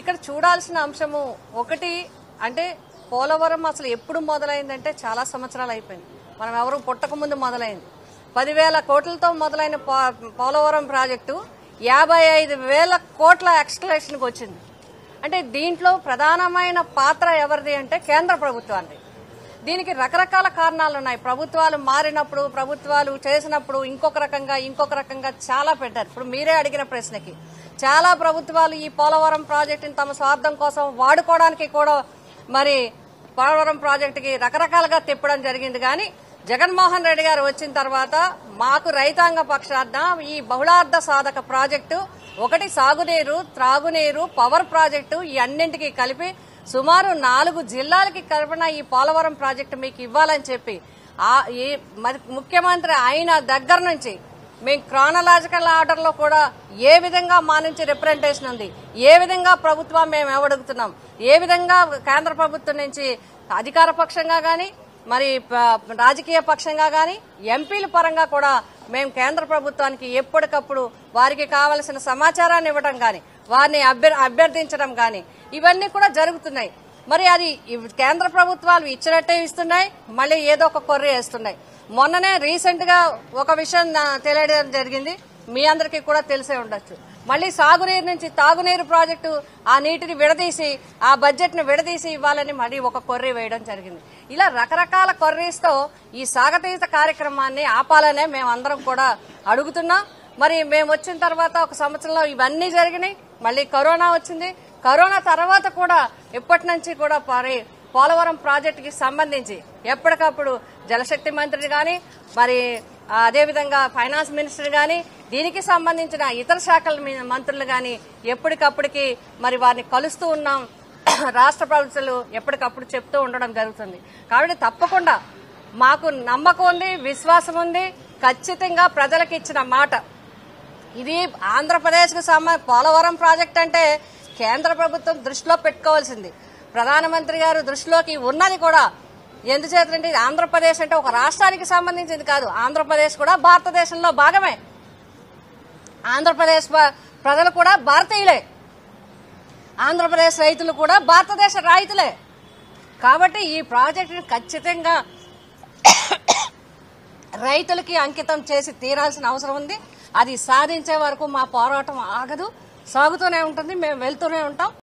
ఇక్కడ చూడాల్సిన అంశము ఒకటి అంటే పోలవరం అసలు ఎప్పుడు మొదలైందంటే చాలా సంవత్సరాలు అయిపోయింది మనం ఎవరు పుట్టక ముందు మొదలైంది పదివేల కోట్లతో మొదలైన పో- పోలవరం ప్రాజెక్టు యాభై ఐదు వేల కోట్ల ఎక్స్కలేషన్కి వచ్చింది అంటే దీంట్లో ప్రధానమైన పాత్ర ఎవరిది అంటే కేంద్ర ప్రభుత్వాన్ని దీనికి రకరకాల కారణాలు ఉన్నాయి ప్రభుత్వాలు మారినప్పుడు ప్రభుత్వాలు చేసినప్పుడు ఇంకొక రకంగా ఇంకొక రకంగా చాలా పెట్టారు ఇప్పుడు మీరే అడిగిన ప్రశ్నకి చాలా ప్రభుత్వాలు ఈ పోలవరం ప్రాజెక్టుని తమ స్వార్థం కోసం వాడుకోవడానికి కూడా మరి పోలవరం ప్రాజెక్టుకి రకరకాలుగా తిప్పడం జరిగింది కానీ జగన్మోహన్ రెడ్డి గారు వచ్చిన తర్వాత మాకు రైతాంగ పక్షాన ఈ బహుళార్థ సాధక ప్రాజెక్టు ఒకటి సాగునీరు త్రాగునీరు పవర్ ప్రాజెక్టు ఈ అన్నింటికి కలిపి సుమారు నాలుగు జిల్లాలకి కలిపిన ఈ పోలవరం ప్రాజెక్టు మీకు ఇవ్వాలని చెప్పి ఆ ఈ మరి ముఖ్యమంత్రి అయిన దగ్గర నుంచి మేము క్రానలాజికల్ ఆర్డర్ లో కూడా ఏ విధంగా మా నుంచి రిప్రజెంటేషన్ ఉంది ఏ విధంగా ప్రభుత్వం మేము ఏమడుగుతున్నాం ఏ విధంగా కేంద్ర ప్రభుత్వం నుంచి అధికార పక్షంగా గాని మరి ప- రాజకీయ పక్షంగా గాని ఎంపీల పరంగా కూడా మేము కేంద్ర ప్రభుత్వానికి ఎప్పటికప్పుడు వారికి కావలసిన సమాచారాన్ని ఇవ్వడం గాని వారిని అభ్యర్- అభ్యర్థించడం గాని ఇవన్నీ కూడా జరుగుతున్నాయి మరి అది ఇవ్- కేంద్ర ప్రభుత్వాలు ఇచ్చినట్టే ఇస్తున్నాయి మళ్ళీ ఏదో ఒక కొర్ర వేస్తున్నాయి మొన్ననే రీసెంట్ గా ఒక విషయం నా- తెలియడం జరిగింది మీ అందరికీ కూడా తెలిసే ఉండొచ్చు మళ్ళీ సాగునీరు నుంచి తాగునీరు ప్రాజెక్టు ఆ నీటిని విడదీసి ఆ బడ్జెట్ ను విడదీసి ఇవ్వాలని మళ్ళీ ఒక కొర్రీ వేయడం జరిగింది ఇలా రకరకాల కొర్రీస్తో ఈ సాగతీత కార్యక్రమాన్ని ఆపాలనే మేమందరం కూడా అడుగుతున్నాం మరి మేము వచ్చిన తర్వాత ఒక సంవత్సరంలో ఇవన్నీ జరిగినాయి మళ్ళీ కరోనా వచ్చింది కరోనా తర్వాత కూడా ఇప్పటి నుంచి కూడా మరి పోలవరం ప్రాజెక్టుకి సంబంధించి ఎప్పటికప్పుడు జలశక్తి మంత్రి గాని మరి ఆ, అదేవిధంగా ఫైనాన్స్ మినిస్టర్ గాని దీనికి సంబంధించిన ఇతర శాఖల మీ- మంత్రులు గాని ఎప్పటికప్పటికి మరి వారిని కలుస్తూ ఉన్నాం రాష్ట్ర ప్రభుత్వాలు ఎప్పటికప్పుడు చెప్తూ ఉండడం జరుగుతుంది కాబట్టి తప్పకుండా మాకు నమ్మకం ఉంది విశ్వాసం ఉంది ఖచ్చితంగా ప్రజలకు ఇచ్చిన మాట ఇది ఆంధ్రప్రదేశ్కు సంబంధ పోలవరం ప్రాజెక్ట్ అంటే కేంద్ర ప్రభుత్వం దృష్టిలో పెట్టుకోవాల్సింది ప్రధానమంత్రి గారు దృష్టిలోకి ఉన్నది కూడా ఎందుచేతంటే ఇది ఆంధ్రప్రదేశ్ అంటే ఒక రాష్ట్రానికి సంబంధించింది కాదు ఆంధ్రప్రదేశ్ కూడా భారతదేశంలో భాగమే ఆంధ్రప్రదేశ్ ప- ప్రజలు కూడా భారతీయులే ఆంధ్రప్రదేశ్ రైతులు కూడా భారతదేశ రైతులే కాబట్టి ఈ ప్రాజెక్టుని ఖచ్చితంగా రైతులకి అంకితం చేసి తీరాల్సిన అవసరం ఉంది అది సాధించే వరకు మా పోరాటం ఆగదు సాగుతూనే ఉంటుంది మేము వెళ్తూనే ఉంటాం